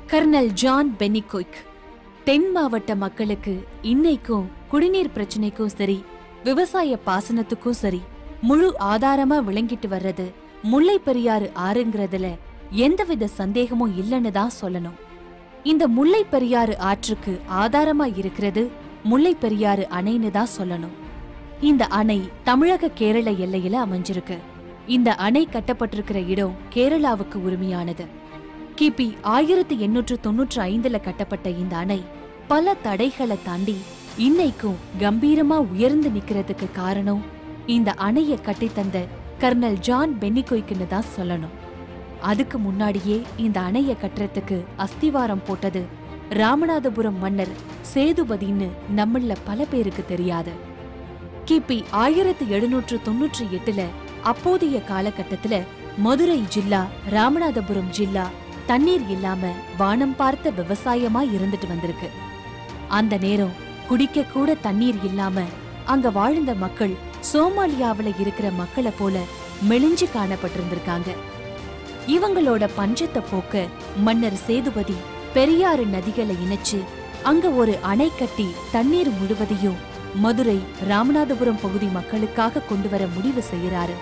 kernel John பெனிகுயிக் தென் மாவட்ட மக்களுக்கு இன்னைக்கும் குடிநீர் பிரச்சனைக்கும் சரி விவசாய பாசனத்துக்கும் சரி முழு ஆதாரமா விளங்கிட்டு வர்றது முல்லை பெரியாறு ஆறுங்கிறதுல எந்தவித சந்தேகமும் இல்லைன்னு தான் சொல்லணும் இந்த முல்லை பெரியாறு ஆற்றுக்கு ஆதாரமா இருக்கிறது முல்லை பெரியாறு அணைன்னு தான் சொல்லணும் இந்த அணை தமிழக கேரள எல்லையில அமைஞ்சிருக்கு இந்த அணை கட்டப்பட்டிருக்கிற இடம் கேரளாவுக்கு உரிமையானது கிபி ஆயிரத்தி எண்ணூற்று தொன்னூற்று ஐந்துல கட்டப்பட்ட இந்த அணை பல தடைகளை தாண்டி இன்னைக்கும் கம்பீரமா உயர்ந்து நிக்கிறதுக்கு காரணம் இந்த அணைய கட்டித்தந்த கர்னல் ஜான் பென்னிகோய்க்குன்னு தான் சொல்லணும் அதுக்கு முன்னாடியே இந்த அணைய கட்டுறதுக்கு அஸ்திவாரம் போட்டது ராமநாதபுரம் மன்னர் சேதுபதின்னு நம்மள பல பேருக்கு தெரியாது கிபி ஆயிரத்தி எழுநூற்று தொன்னூற்றி எட்டுல அப்போதைய காலகட்டத்துல மதுரை ஜில்லா ராமநாதபுரம் ஜில்லா தண்ணீர் இல்லாம வானம் பார்த்த விவசாயமா இருந்துட்டு வந்திருக்கு அந்த நேரம் குடிக்க கூட தண்ணீர் இல்லாம அங்க வாழ்ந்த மக்கள் சோமாலியாவுல இருக்கிற மக்களை போல மெலிஞ்சு காணப்பட்டிருந்திருக்காங்க இவங்களோட பஞ்சத்தை போக்க மன்னர் சேதுபதி பெரியாறு நதிகளை இணைச்சு அங்க ஒரு அணை கட்டி தண்ணீர் முழுவதையும் மதுரை ராமநாதபுரம் பகுதி மக்களுக்காக கொண்டு வர முடிவு செய்யறாரு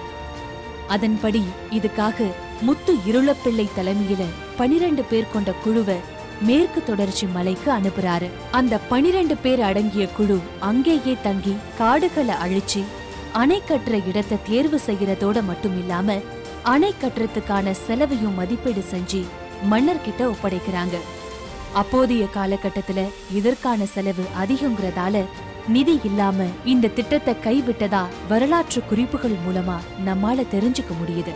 அதன்படி இதுக்காக முத்து இருளப்பிள்ளை தலைமையில பனிரெண்டு பேர் கொண்ட குழுவை மேற்கு தொடர்ச்சி மலைக்கு அனுப்புறாரு அந்த பனிரெண்டு பேர் அடங்கிய குழு அங்கேயே தங்கி காடுகளை அழிச்சு அணை கட்டுற இடத்தை தேர்வு செய்யறதோட மட்டும் இல்லாம அணை கட்டுறதுக்கான செலவையும் மதிப்பீடு செஞ்சு மன்னர்கிட்ட ஒப்படைக்கிறாங்க அப்போதைய காலகட்டத்துல இதற்கான செலவு அதிகங்கிறதால நிதி இல்லாம இந்த திட்டத்தை கைவிட்டதா வரலாற்று குறிப்புகள் மூலமா நம்மால தெரிஞ்சுக்க முடியுது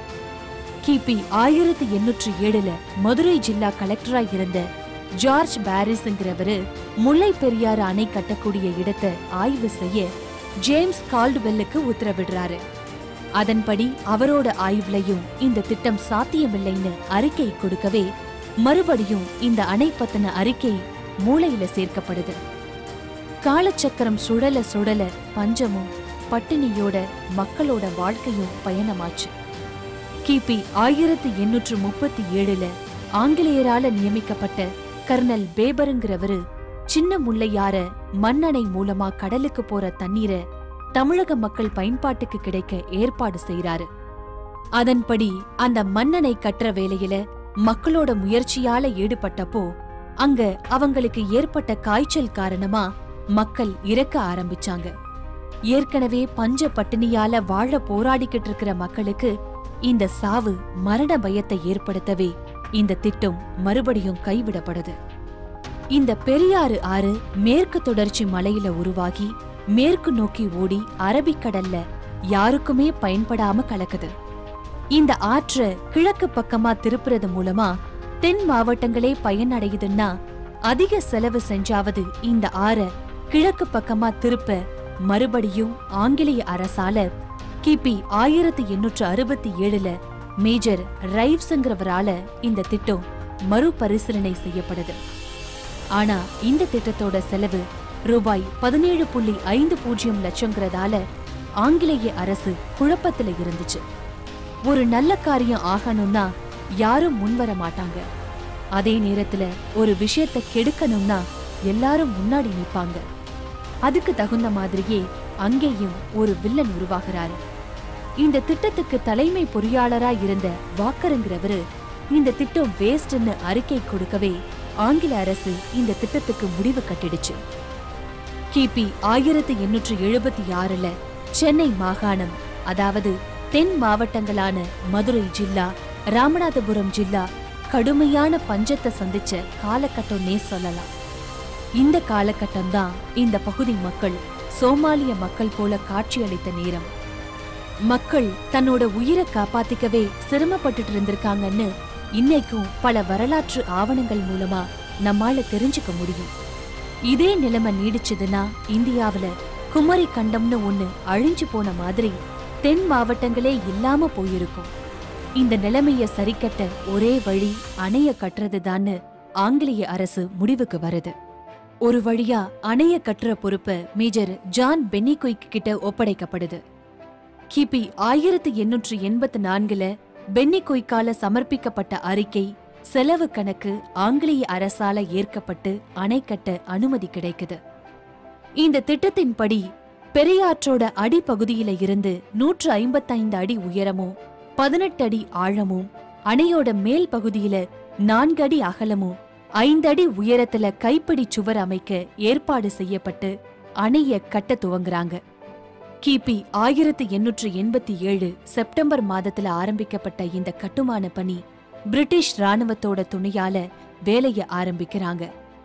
கிபி ஆயிரத்தி எண்ணூற்றி ஏழுல மதுரை ஜில்லா கலெக்டரா இருந்த ஜார்ஜ் பாரிஸ்ங்கிறவரு முல்லை பெரியாறு அணை கட்டக்கூடிய இடத்தை ஆய்வு செய்ய ஜேம்ஸ் கால்டுவெல்லுக்கு உத்தரவிடுறாரு அதன்படி அவரோட ஆய்வுலையும் இந்த திட்டம் சாத்தியமில்லைன்னு அறிக்கை கொடுக்கவே மறுபடியும் இந்த அணை பத்தின அறிக்கை மூளையில சேர்க்கப்படுது காலச்சக்கரம் சுழல சுழல பஞ்சமும் பட்டினியோட மக்களோட வாழ்க்கையும் பயணமாச்சு கிபி ஆயிரத்தி எண்ணூற்று முப்பத்தி ஏழுல ஆங்கிலேயரால நியமிக்கப்பட்ட கர்னல் பேபருங்கிறவரு சின்ன முல்லையார மண்ணணை மூலமா கடலுக்கு போற தண்ணீரை தமிழக மக்கள் பயன்பாட்டுக்கு கிடைக்க ஏற்பாடு செய்றாரு அதன்படி அந்த மண்ணணை கட்டுற வேலையில மக்களோட முயற்சியால ஈடுபட்டப்போ அங்க அவங்களுக்கு ஏற்பட்ட காய்ச்சல் காரணமா மக்கள் இறக்க ஆரம்பிச்சாங்க ஏற்கனவே பஞ்ச பட்டினியால வாழ போராடிக்கிட்டு இருக்கிற மக்களுக்கு இந்த சாவு மரண பயத்தை ஏற்படுத்தவே இந்த திட்டம் மறுபடியும் கைவிடப்படுது இந்த பெரியாறு ஆறு மேற்கு தொடர்ச்சி மலையில உருவாகி மேற்கு நோக்கி ஓடி அரபிக்கடல்ல யாருக்குமே பயன்படாம கலக்குது இந்த ஆற்ற கிழக்கு பக்கமா திருப்புறது மூலமா தென் மாவட்டங்களே பயனடையுதுன்னா அதிக செலவு செஞ்சாவது இந்த ஆற கிழக்கு பக்கமா திருப்ப மறுபடியும் ஆங்கிலேய அரசால கிபி ஆயிரத்தி எண்ணூற்று அறுபத்தி ஏழுல மேஜர் ரைவ்ஸ்ங்கிறவரால இந்த திட்டம் மறுபரிசீலனை செய்யப்படுது ஆனா இந்த திட்டத்தோட செலவு ரூபாய் பதினேழு புள்ளி ஐந்து பூஜ்ஜியம் லட்சங்கிறதால ஆங்கிலேய அரசு குழப்பத்துல இருந்துச்சு ஒரு நல்ல காரியம் ஆகணும்னா யாரும் முன்வர மாட்டாங்க அதே நேரத்துல ஒரு விஷயத்தை கெடுக்கணும்னா எல்லாரும் முன்னாடி நிப்பாங்க அதுக்கு தகுந்த மாதிரியே அங்கேயும் ஒரு வில்லன் உருவாகிறாரு இந்த திட்டத்துக்கு தலைமை பொறியாளரா இருந்த வாக்கருங்கிறவரு இந்த திட்டம் வேஸ்ட்னு அறிக்கை கொடுக்கவே ஆங்கில அரசு இந்த திட்டத்துக்கு முடிவு கட்டிடுச்சு கிபி ஆயிரத்தி எண்ணூற்று எழுபத்தி ஆறுல சென்னை மாகாணம் அதாவது தென் மாவட்டங்களான மதுரை ஜில்லா ராமநாதபுரம் ஜில்லா கடுமையான பஞ்சத்தை சந்திச்ச காலகட்டம்னே சொல்லலாம் இந்த காலகட்டம் தான் இந்த பகுதி மக்கள் சோமாலிய மக்கள் போல காட்சியளித்த நேரம் மக்கள் தன்னோட உயிரை காப்பாத்திக்கவே சிரமப்பட்டுட்டு இருந்திருக்காங்கன்னு இன்னைக்கும் பல வரலாற்று ஆவணங்கள் மூலமா நம்மால தெரிஞ்சுக்க முடியும் இதே நிலைமை நீடிச்சதுன்னா இந்தியாவுல குமரி கண்டம்னு ஒண்ணு அழிஞ்சு போன மாதிரி தென் மாவட்டங்களே இல்லாம போயிருக்கும் இந்த நிலைமைய சரிக்கட்ட ஒரே வழி அணைய கட்டுறதுதான்னு ஆங்கிலேய அரசு முடிவுக்கு வருது ஒரு வழியா அணைய கட்டுற பொறுப்பு மேஜர் ஜான் பென்னிகுயிக் கிட்ட ஒப்படைக்கப்படுது கிபி ஆயிரத்தி எண்ணூற்று எண்பத்து நான்குல பென்னி குயிக்கால சமர்ப்பிக்கப்பட்ட அறிக்கை செலவு கணக்கு ஆங்கிலேய அரசால ஏற்கப்பட்டு அணை கட்ட அனுமதி கிடைக்குது இந்த திட்டத்தின்படி பெரியாற்றோட அடிப்பகுதியில இருந்து நூற்று ஐம்பத்தைந்து அடி உயரமும் பதினெட்டு அடி ஆழமும் அணையோட மேல் பகுதியில நான்கு அடி அகலமும் ஐந்தடி உயரத்துல கைப்பிடி சுவர் அமைக்க ஏற்பாடு செய்யப்பட்டு அணைய கட்ட துவங்குறாங்க கிபி ஆயிரத்து எண்ணூற்று எண்பத்தி ஏழு செப்டம்பர் மாதத்துல ஆரம்பிக்கப்பட்ட இந்த கட்டுமான பணி பிரிட்டிஷ் ராணுவத்தோட துணையால வேலைய ஆரம்பிக்கிறாங்க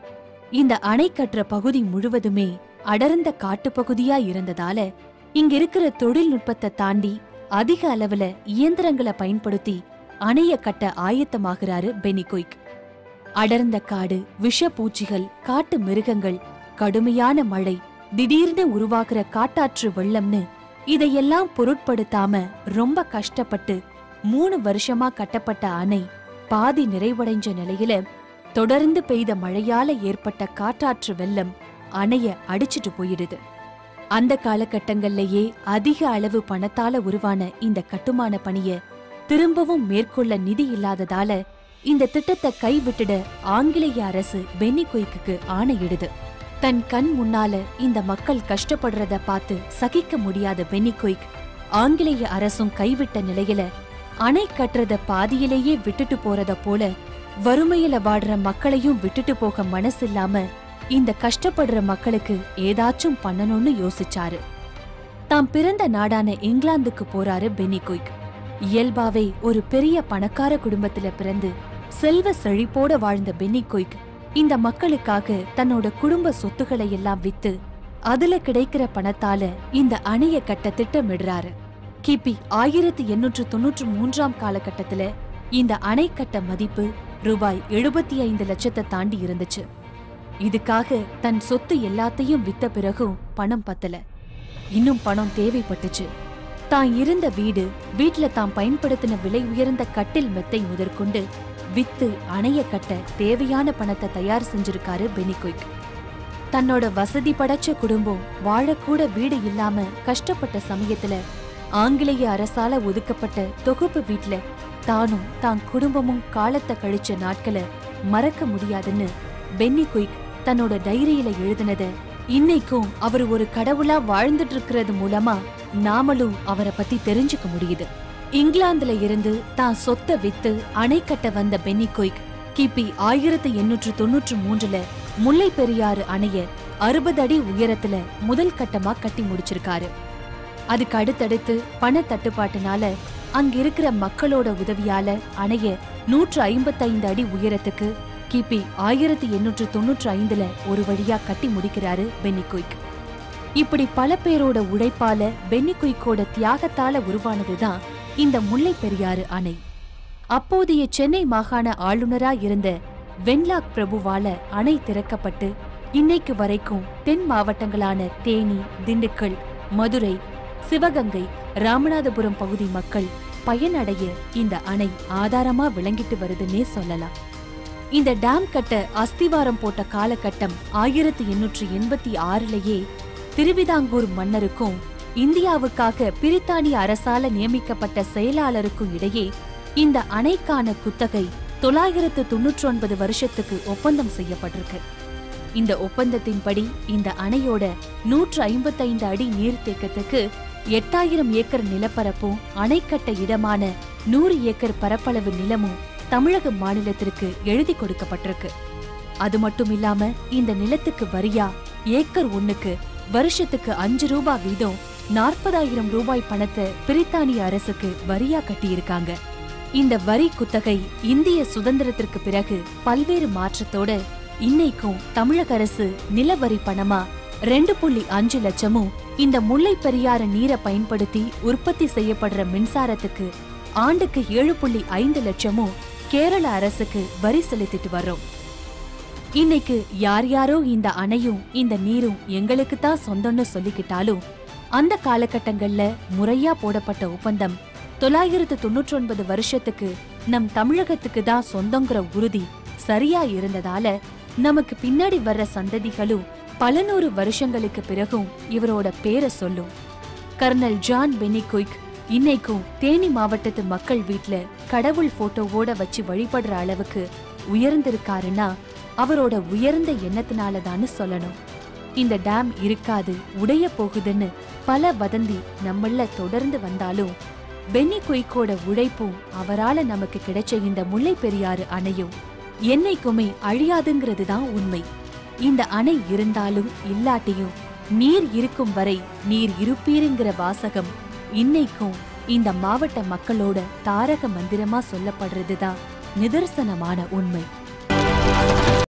இந்த அணை கட்டுற பகுதி முழுவதுமே அடர்ந்த காட்டுப்பகுதியா இருந்ததால இங்க இருக்கிற தொழில்நுட்பத்தை தாண்டி அதிக அளவுல இயந்திரங்களை பயன்படுத்தி அணைய கட்ட ஆயத்தமாகிறாரு பெனிகுயிக் அடர்ந்த காடு விஷப்பூச்சிகள் காட்டு மிருகங்கள் கடுமையான மழை திடீர்னு உருவாகிற காட்டாற்று வெள்ளம்னு இதையெல்லாம் பொருட்படுத்தாம ரொம்ப கஷ்டப்பட்டு மூணு வருஷமா கட்டப்பட்ட அணை பாதி நிறைவடைஞ்ச நிலையில தொடர்ந்து பெய்த மழையால ஏற்பட்ட காட்டாற்று வெள்ளம் அணைய அடிச்சிட்டு போயிடுது அந்த காலகட்டங்கள்லயே அதிக அளவு பணத்தால உருவான இந்த கட்டுமான பணிய திரும்பவும் மேற்கொள்ள நிதி இல்லாததால இந்த திட்டத்தை கைவிட்டுட ஆங்கிலேய அரசு பென்னிகுயிக்கு ஆணையிடுது தன் கண் முன்னால இந்த மக்கள் கஷ்டப்படுறத பார்த்து சகிக்க முடியாத பென்னிகுயிக் ஆங்கிலேய அரசும் கைவிட்ட நிலையில அணை கட்டுறத பாதியிலேயே விட்டுட்டு போறத போல வறுமையில வாடுற மக்களையும் விட்டுட்டு போக மனசில்லாம இந்த கஷ்டப்படுற மக்களுக்கு ஏதாச்சும் பண்ணணும்னு யோசிச்சாரு தாம் பிறந்த நாடான இங்கிலாந்துக்கு போறாரு பென்னிகுயிக் இயல்பாவே ஒரு பெரிய பணக்கார குடும்பத்துல பிறந்து செல்வ செழிப்போட வாழ்ந்த பென்னிகுயிக் இந்த மக்களுக்காக தன்னோட குடும்ப சொத்துக்களை எல்லாம் வித்து அதுல கிடைக்கிற பணத்தால இந்த அணைய கட்ட திட்டமிடுறாரு கிபி ஆயிரத்தி எண்ணூற்று தொன்னூற்று மூன்றாம் காலகட்டத்துல இந்த அணை கட்ட மதிப்பு ரூபாய் எழுபத்தி ஐந்து லட்சத்தை தாண்டி இருந்துச்சு இதுக்காக தன் சொத்து எல்லாத்தையும் வித்த பிறகும் பணம் பத்தல இன்னும் பணம் தேவைப்பட்டுச்சு தான் இருந்த வீடு வீட்ல தாம் பயன்படுத்தின விலை உயர்ந்த கட்டில் மெத்தை முதற்கொண்டு வித்து அணைய கட்ட தேவையான பணத்தை தயார் செஞ்சிருக்காரு பெனிகுயிக் தன்னோட வசதி படைச்ச குடும்பம் வாழக்கூட வீடு இல்லாம கஷ்டப்பட்ட சமயத்துல ஆங்கிலேய அரசால ஒதுக்கப்பட்ட தொகுப்பு வீட்ல தானும் தான் குடும்பமும் காலத்தை கழிச்ச நாட்களை மறக்க முடியாதுன்னு பென்னி குயிக் தன்னோட டைரியில எழுதினத இன்னைக்கும் அவர் ஒரு கடவுளா வாழ்ந்துட்டு இருக்கிறது மூலமா நாமளும் அவரை பத்தி தெரிஞ்சுக்க முடியுது இங்கிலாந்துல இருந்து தான் சொத்தை வித்து அணை கட்ட வந்த பென்னி குயிக் கிபி ஆயிரத்தி எண்ணூற்று தொன்னூற்று மூன்றுல முல்லை பெரியாறு அணைய அறுபது அடி உயரத்துல முதல் கட்டமா கட்டி முடிச்சிருக்காரு அதுக்கு அடுத்தடுத்து பண தட்டுப்பாட்டுனால அங்க இருக்கிற மக்களோட உதவியால அணைய நூற்று ஐம்பத்தைந்து அடி உயரத்துக்கு கிபி ஆயிரத்தி எண்ணூற்று தொன்னூற்று ஐந்துல ஒரு வழியா கட்டி முடிக்கிறாரு பென்னி குயிக் இப்படி பல பேரோட உழைப்பால பென்னி குயிக்கோட தியாகத்தால உருவானதுதான் இந்த முல்லை பெரியாறு அணை அப்போதைய சென்னை மாகாண ஆளுநரா இருந்த வென்லாக் பிரபுவால அணை திறக்கப்பட்டு இன்னைக்கு வரைக்கும் தென் மாவட்டங்களான தேனி திண்டுக்கல் மதுரை சிவகங்கை ராமநாதபுரம் பகுதி மக்கள் பயனடைய இந்த அணை ஆதாரமா விளங்கிட்டு வருதுன்னே சொல்லலாம் இந்த டேம் கட்ட அஸ்திவாரம் போட்ட காலகட்டம் ஆயிரத்தி எண்ணூற்று எண்பத்தி ஆறுலயே திருவிதாங்கூர் மன்னருக்கும் இந்தியாவுக்காக பிரித்தானிய அரசால நியமிக்கப்பட்ட செயலாளருக்கும் இடையே இந்த அணைக்கான குத்தகை தொள்ளாயிரத்து தொன்னூற்றி ஒன்பது வருஷத்துக்கு ஒப்பந்தம் செய்யப்பட்டிருக்கு இந்த ஒப்பந்தத்தின்படி இந்த அணையோட நூற்று ஐம்பத்தைந்து அடி நீர்த்தேக்கத்துக்கு எட்டாயிரம் ஏக்கர் நிலப்பரப்பும் அணைக்கட்ட இடமான நூறு ஏக்கர் பரப்பளவு நிலமும் தமிழக மாநிலத்திற்கு எழுதி கொடுக்கப்பட்டிருக்கு அது மட்டும் இல்லாம இந்த நிலத்துக்கு வரியா ஏக்கர் ஒண்ணுக்கு வருஷத்துக்கு அஞ்சு ரூபாய் வீதம் நாற்பதாயிரம் ரூபாய் பணத்தை பிரித்தானிய அரசுக்கு வரியா கட்டியிருக்காங்க இந்த வரி குத்தகை இந்திய சுதந்திரத்திற்கு பிறகு பல்வேறு மாற்றத்தோட இன்னைக்கும் தமிழக அரசு நிலவரி பணமா ரெண்டு புள்ளி அஞ்சு லட்சமும் இந்த முல்லை பெரியாறு நீரை பயன்படுத்தி உற்பத்தி செய்யப்படுற மின்சாரத்துக்கு ஆண்டுக்கு ஏழு புள்ளி ஐந்து லட்சமும் கேரள அரசுக்கு வரி செலுத்திட்டு வர்றோம் இன்னைக்கு யார் யாரோ இந்த அணையும் இந்த நீரும் எங்களுக்கு தான் சொந்தம்னு சொல்லிக்கிட்டாலும் அந்த காலகட்டங்கள்ல முறையா போடப்பட்ட ஒப்பந்தம் தொள்ளாயிரத்து தொன்னூற்றி ஒன்பது வருஷத்துக்கு நம் தமிழகத்துக்கு தான் சொந்தங்கிற உறுதி சரியா இருந்ததால நமக்கு பின்னாடி வர்ற சந்ததிகளும் பல நூறு வருஷங்களுக்கு பிறகும் இவரோட பேரை சொல்லும் கர்னல் ஜான் பெனிகுயிக் இன்னைக்கும் தேனி மாவட்டத்து மக்கள் வீட்ல கடவுள் போட்டோவோட வச்சு வழிபடுற அளவுக்கு உயர்ந்திருக்காருன்னா அவரோட உயர்ந்த எண்ணத்தினாலதான்னு சொல்லணும் இந்த டேம் இருக்காது உடைய போகுதுன்னு பல வதந்தி நம்மள தொடர்ந்து வந்தாலும் பென்னி குயிக்கோட உழைப்பும் அவரால நமக்கு கிடைச்ச இந்த முல்லை பெரியாறு அணையும் என்னைக்குமே அழியாதுங்கிறது தான் உண்மை இந்த அணை இருந்தாலும் இல்லாட்டியும் நீர் இருக்கும் வரை நீர் இருப்பீருங்கிற வாசகம் இன்னைக்கும் இந்த மாவட்ட மக்களோட தாரக மந்திரமா சொல்லப்படுறதுதான் நிதர்சனமான உண்மை